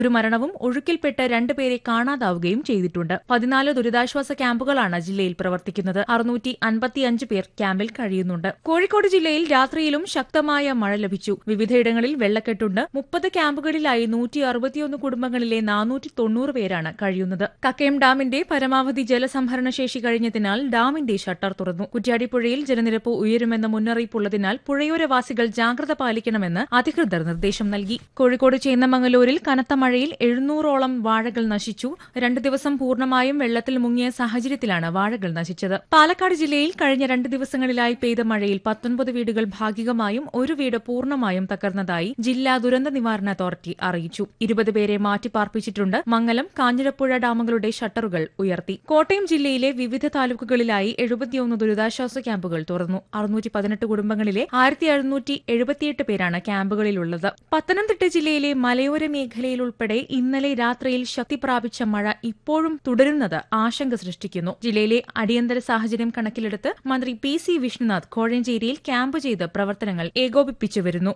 ഒരു മരണവും ഒഴുക്കിൽപ്പെട്ട് രണ്ടുപേരെ കാണാതാവുകയും ചെയ്തിട്ടുണ്ട് പതിനാല് ദുരിതാശ്വാസ ക്യാമ്പുകളാണ് ജില്ലയിൽ പ്രവർത്തിക്കുന്നത് അറുന്നൂറ്റി അൻപത്തിയഞ്ച് പേർ ക്യാമ്പിൽ കഴിയുന്നുണ്ട് കോഴിക്കോട് ജില്ലയിൽ രാത്രിയിലും ശക്തമായ മഴ ലഭിച്ചു വിവിധയിടങ്ങളിൽ വെള്ളക്കെട്ടുണ്ട് മുപ്പത് ക്യാമ്പുകളിലായി നൂറ്റി അറുപത്തിയൊന്ന് കുടുംബങ്ങളിലെ നാനൂറ്റി തൊണ്ണൂറ് പേരാണ് കഴിയുന്നത് കക്കയം ഡാമിന്റെ പരമാവധി ജലസംഭരണ ശേഷി കഴിഞ്ഞതിനാൽ ഡാമിന്റെ ഷട്ടർ തുറന്നു കുറ്റ്യാടിപ്പുഴയിൽ ജലനിരപ്പ് ഉയരുമെന്ന മുന്നറിയിപ്പുള്ളതിനാൽ പുഴയോരവാസികൾ ജാഗ്രത പാലിക്കണമെന്ന് അധികൃതർ നിർദ്ദേശം നൽകി കോഴിക്കോട് ചേന്നമംഗലൂരിൽ കനത്ത മഴയിൽ എഴുന്നൂറോളം വാഴകൾ നശിച്ചു രണ്ടു ദിവസം പൂർണ്ണമായും വെള്ളത്തിൽ മുങ്ങിയ സാഹചര്യത്തിലാണ് വാഴകൾ നശിച്ചത് പാലക്കാട് ജില്ലയിൽ കഴിഞ്ഞ രണ്ട് ദിവസങ്ങളിലായി പെയ്ത മഴയിൽ പത്തൊൻപത് വീടുകൾ ഭാഗികമായും ഒരു വീട് പൂർണ്ണമായും തകർന്നതായി ജില്ലാ ദുരന്ത നിവാരണ അതോറിറ്റി അറിയിച്ചു ഇരുപത് പേരെ മാറ്റിപ്പാർപ്പിച്ചിട്ടുണ്ട് മംഗലം കാഞ്ഞിരപ്പുഴ ഡാമുകളുടെ ഷട്ടറുകൾ ഉയർത്തി കോട്ടയം ജില്ലയിലെ വിവിധ താലൂക്കുകളിലായി എഴുപത്തിയൊന്ന് ദുരിതാശ്വാസ ക്യാമ്പുകൾ തുറന്നു അറുന്നൂറ്റി പതിനെട്ട് കുടുംബങ്ങളിലെ ആയിരത്തി എഴുന്നൂറ്റി എഴുപത്തിയെട്ട് പേരാണ് ക്യാമ്പുകളിലുള്ളത് പത്തനംതിട്ട ജില്ലയിലെ മലയോര മേഖലയിൽ ഉൾപ്പെടെ ഇന്നലെ രാത്രിയിൽ ശക്തി പ്രാപിച്ച മഴ ഇപ്പോഴും തുടരുന്നത് ആശങ്ക സൃഷ്ടിക്കുന്നു ജില്ലയിലെ അടിയന്തര സാഹചര്യം കണക്കിലെടുത്ത് മന്ത്രി പി സി വിഷ്ണുനാഥ് കോഴഞ്ചേരിയിൽ ക്യാമ്പ് ചെയ്ത് പ്രവർത്തനങ്ങൾ ഏകോപിപ്പിച്ചു വരുന്നു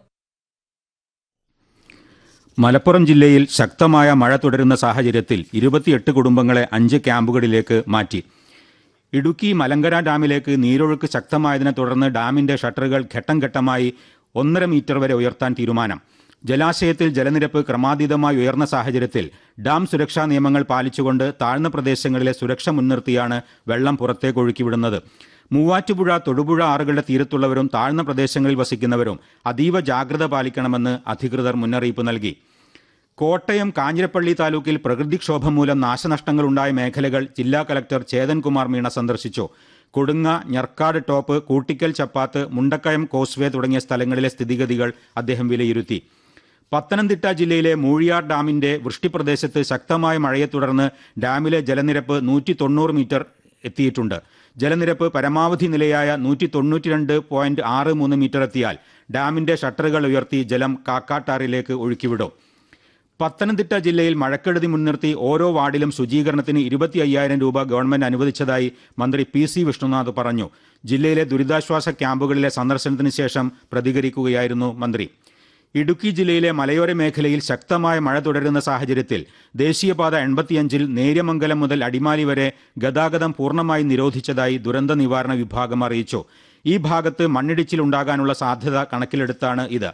മലപ്പുറം ജില്ലയിൽ ശക്തമായ മഴ തുടരുന്ന സാഹചര്യത്തിൽ ഇരുപത്തിയെട്ട് കുടുംബങ്ങളെ അഞ്ച് ക്യാമ്പുകളിലേക്ക് മാറ്റി ഇടുക്കി മലങ്കര ഡാമിലേക്ക് നീരൊഴുക്ക് ശക്തമായതിനെ തുടർന്ന് ഡാമിന്റെ ഷട്ടറുകൾ ഘട്ടം ഘട്ടമായി ഒന്നര മീറ്റർ വരെ ഉയർത്താൻ തീരുമാനം ജലാശയത്തിൽ ജലനിരപ്പ് ക്രമാതീതമായി ഉയർന്ന സാഹചര്യത്തിൽ ഡാം സുരക്ഷാ നിയമങ്ങൾ പാലിച്ചുകൊണ്ട് താഴ്ന്ന പ്രദേശങ്ങളിലെ സുരക്ഷ മുൻനിർത്തിയാണ് വെള്ളം പുറത്തേക്ക് ഒഴുക്കിവിടുന്നത് മൂവാറ്റുപുഴ തൊടുപുഴ ആറുകളുടെ തീരത്തുള്ളവരും താഴ്ന്ന പ്രദേശങ്ങളിൽ വസിക്കുന്നവരും അതീവ ജാഗ്രത പാലിക്കണമെന്ന് അധികൃതർ മുന്നറിയിപ്പ് നൽകി കോട്ടയം കാഞ്ഞിരപ്പള്ളി താലൂക്കിൽ പ്രകൃതിക്ഷോഭം മൂലം നാശനഷ്ടങ്ങളുണ്ടായ മേഖലകൾ ജില്ലാ കലക്ടർ ചേതൻകുമാർ മീണ സന്ദർശിച്ചു കൊടുങ്ങ ഞർക്കാട് ടോപ്പ് കൂട്ടിക്കൽ ചപ്പാത്ത് മുണ്ടക്കയം കോസ്വേ തുടങ്ങിയ സ്ഥലങ്ങളിലെ സ്ഥിതിഗതികൾ അദ്ദേഹം വിലയിരുത്തി പത്തനംതിട്ട ജില്ലയിലെ മൂഴിയാർ ഡാമിന്റെ വൃഷ്ടിപ്രദേശത്ത് ശക്തമായ മഴയെ തുടർന്ന് ഡാമിലെ ജലനിരപ്പ് നൂറ്റി തൊണ്ണൂറ് മീറ്റർ എത്തിയിട്ടുണ്ട് ജലനിരപ്പ് പരമാവധി നിലയായ നൂറ്റി തൊണ്ണൂറ്റിരണ്ട് പോയിന്റ് ആറ് മൂന്ന് മീറ്റർ എത്തിയാൽ ഡാമിന്റെ ഷട്ടറുകൾ ഉയർത്തി ജലം കാക്കാട്ടാറിലേക്ക് ഒഴുക്കിവിടും പത്തനംതിട്ട ജില്ലയിൽ മഴക്കെടുതി മുൻനിർത്തി ഓരോ വാർഡിലും ശുചീകരണത്തിന് ഇരുപത്തി അയ്യായിരം രൂപ ഗവൺമെന്റ് അനുവദിച്ചതായി മന്ത്രി പി സി വിഷ്ണുനാഥ് പറഞ്ഞു ജില്ലയിലെ ദുരിതാശ്വാസ ക്യാമ്പുകളിലെ സന്ദർശനത്തിന് ശേഷം പ്രതികരിക്കുകയായിരുന്നു മന്ത്രി ഇടുക്കി ജില്ലയിലെ മലയോര മേഖലയിൽ ശക്തമായ മഴ തുടരുന്ന സാഹചര്യത്തിൽ ദേശീയപാത എൺപത്തിയഞ്ചിൽ നേര്യമംഗലം മുതൽ അടിമാലി വരെ ഗതാഗതം പൂർണ്ണമായി നിരോധിച്ചതായി ദുരന്ത നിവാരണ വിഭാഗം അറിയിച്ചു ഈ ഭാഗത്ത് മണ്ണിടിച്ചിലുണ്ടാകാനുള്ള സാധ്യത കണക്കിലെടുത്താണ് ഇത്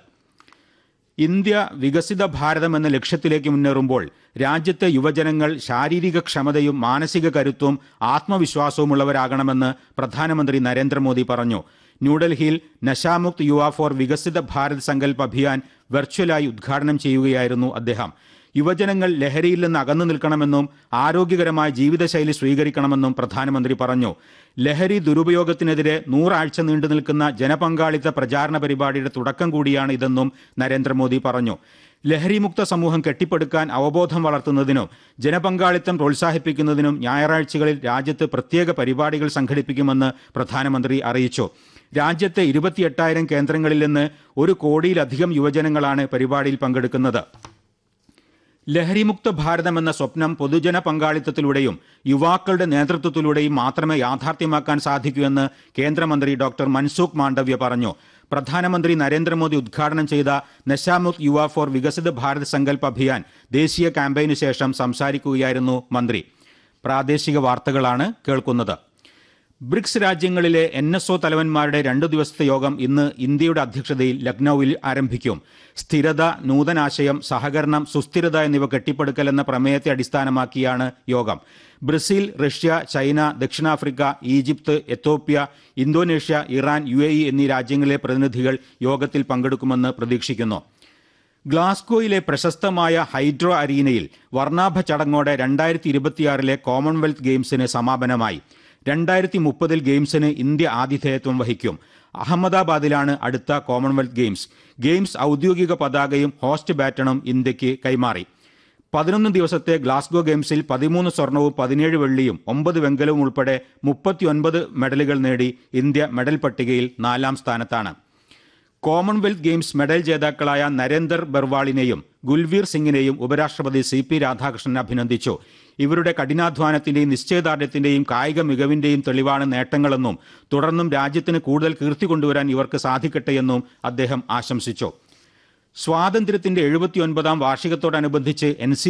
ഇന്ത്യ വികസിത ഭാരതം എന്ന ലക്ഷ്യത്തിലേക്ക് മുന്നേറുമ്പോൾ രാജ്യത്തെ യുവജനങ്ങൾ ശാരീരിക ക്ഷമതയും മാനസിക കരുത്തും ആത്മവിശ്വാസവുമുള്ളവരാകണമെന്ന് പ്രധാനമന്ത്രി നരേന്ദ്രമോദി പറഞ്ഞു ന്യൂഡൽഹിയിൽ നശാമുക്ത് യുവ ഫോർ വികസിത ഭാരത് സങ്കല്പ് അഭിയാൻ വെർച്വലായി ഉദ്ഘാടനം ചെയ്യുകയായിരുന്നു അദ്ദേഹം യുവജനങ്ങൾ ലഹരിയിൽ നിന്ന് അകന്നു നിൽക്കണമെന്നും ആരോഗ്യകരമായ ജീവിതശൈലി സ്വീകരിക്കണമെന്നും പ്രധാനമന്ത്രി പറഞ്ഞു ലഹരി ദുരുപയോഗത്തിനെതിരെ നൂറാഴ്ച നീണ്ടു നിൽക്കുന്ന ജനപങ്കാളിത്ത പ്രചാരണ പരിപാടിയുടെ തുടക്കം കൂടിയാണ് ഇതെന്നും നരേന്ദ്രമോദി പറഞ്ഞു ലഹരിമുക്ത സമൂഹം കെട്ടിപ്പടുക്കാൻ അവബോധം വളർത്തുന്നതിനും ജനപങ്കാളിത്തം പ്രോത്സാഹിപ്പിക്കുന്നതിനും ഞായറാഴ്ചകളിൽ രാജ്യത്ത് പ്രത്യേക പരിപാടികൾ സംഘടിപ്പിക്കുമെന്ന് പ്രധാനമന്ത്രി അറിയിച്ചു രാജ്യത്തെ ഇരുപത്തിയെട്ടായിരം കേന്ദ്രങ്ങളിൽ നിന്ന് ഒരു കോടിയിലധികം യുവജനങ്ങളാണ് പരിപാടിയിൽ പങ്കെടുക്കുന്നത് ലഹരിമുക്ത ഭാരതം എന്ന സ്വപ്നം പൊതുജന പങ്കാളിത്തത്തിലൂടെയും യുവാക്കളുടെ നേതൃത്വത്തിലൂടെയും മാത്രമേ യാഥാർത്ഥ്യമാക്കാൻ സാധിക്കൂ എന്ന് കേന്ദ്രമന്ത്രി ഡോക്ടർ മൻസൂഖ് മാണ്ഡവ്യ പറഞ്ഞു പ്രധാനമന്ത്രി നരേന്ദ്രമോദി ഉദ്ഘാടനം ചെയ്ത നശാമുക്ത് യുവ ഫോർ വികസിത ഭാരത് സങ്കല്പ് അഭിയാൻ ദേശീയ ക്യാമ്പയിനു ശേഷം സംസാരിക്കുകയായിരുന്നു മന്ത്രി പ്രാദേശിക വാർത്തകളാണ് കേൾക്കുന്നത് ബ്രിക്സ് രാജ്യങ്ങളിലെ എൻ എസ് ഒ തലവന്മാരുടെ രണ്ടു ദിവസത്തെ യോഗം ഇന്ന് ഇന്ത്യയുടെ അധ്യക്ഷതയിൽ ലക്നൌവിൽ ആരംഭിക്കും സ്ഥിരത നൂതനാശയം സഹകരണം സുസ്ഥിരത എന്നിവ കെട്ടിപ്പടുക്കൽ എന്ന പ്രമേയത്തെ അടിസ്ഥാനമാക്കിയാണ് യോഗം ബ്രസീൽ റഷ്യ ചൈന ദക്ഷിണാഫ്രിക്ക ഈജിപ്ത് എത്തോപ്യ ഇന്തോനേഷ്യ ഇറാൻ യു എന്നീ രാജ്യങ്ങളിലെ പ്രതിനിധികൾ യോഗത്തിൽ പങ്കെടുക്കുമെന്ന് പ്രതീക്ഷിക്കുന്നു ഗ്ലാസ്ഗോയിലെ പ്രശസ്തമായ ഹൈഡ്രോ അരീനയിൽ വർണ്ണാഭ ചടങ്ങോടെ രണ്ടായിരത്തി ഇരുപത്തിയാറിലെ കോമൺവെൽത്ത് ഗെയിംസിന് സമാപനമായി രണ്ടായിരത്തി മുപ്പതിൽ ഗെയിംസിന് ഇന്ത്യ ആതിഥേയത്വം വഹിക്കും അഹമ്മദാബാദിലാണ് അടുത്ത കോമൺവെൽത്ത് ഗെയിംസ് ഗെയിംസ് ഔദ്യോഗിക പതാകയും ഹോസ്റ്റ് ബാറ്റണും ഇന്ത്യക്ക് കൈമാറി പതിനൊന്ന് ദിവസത്തെ ഗ്ലാസ്ഗോ ഗെയിംസിൽ പതിമൂന്ന് സ്വർണവും പതിനേഴ് വെള്ളിയും ഒമ്പത് വെങ്കലവും ഉൾപ്പെടെ മുപ്പത്തിയൊൻപത് മെഡലുകൾ നേടി ഇന്ത്യ മെഡൽ പട്ടികയിൽ നാലാം സ്ഥാനത്താണ് കോമൺവെൽത്ത് ഗെയിംസ് മെഡൽ ജേതാക്കളായ നരേന്ദർ ബർവാളിനെയും ഗുൽവീർ സിംഗിനെയും ഉപരാഷ്ട്രപതി സി പി രാധാകൃഷ്ണൻ അഭിനന്ദിച്ചു ഇവരുടെ കഠിനാധ്വാനത്തിന്റെയും നിശ്ചയദാർഢ്യത്തിന്റെയും കായിക മികവിന്റെയും തെളിവാണ് നേട്ടങ്ങളെന്നും തുടർന്നും രാജ്യത്തിന് കൂടുതൽ കീർത്തി കൊണ്ടുവരാൻ ഇവർക്ക് സാധിക്കട്ടെയെന്നും അദ്ദേഹം ആശംസിച്ചു സ്വാതന്ത്ര്യത്തിന്റെ എഴുപത്തിയൊൻപതാം വാർഷികത്തോടനുബന്ധിച്ച് എൻ സി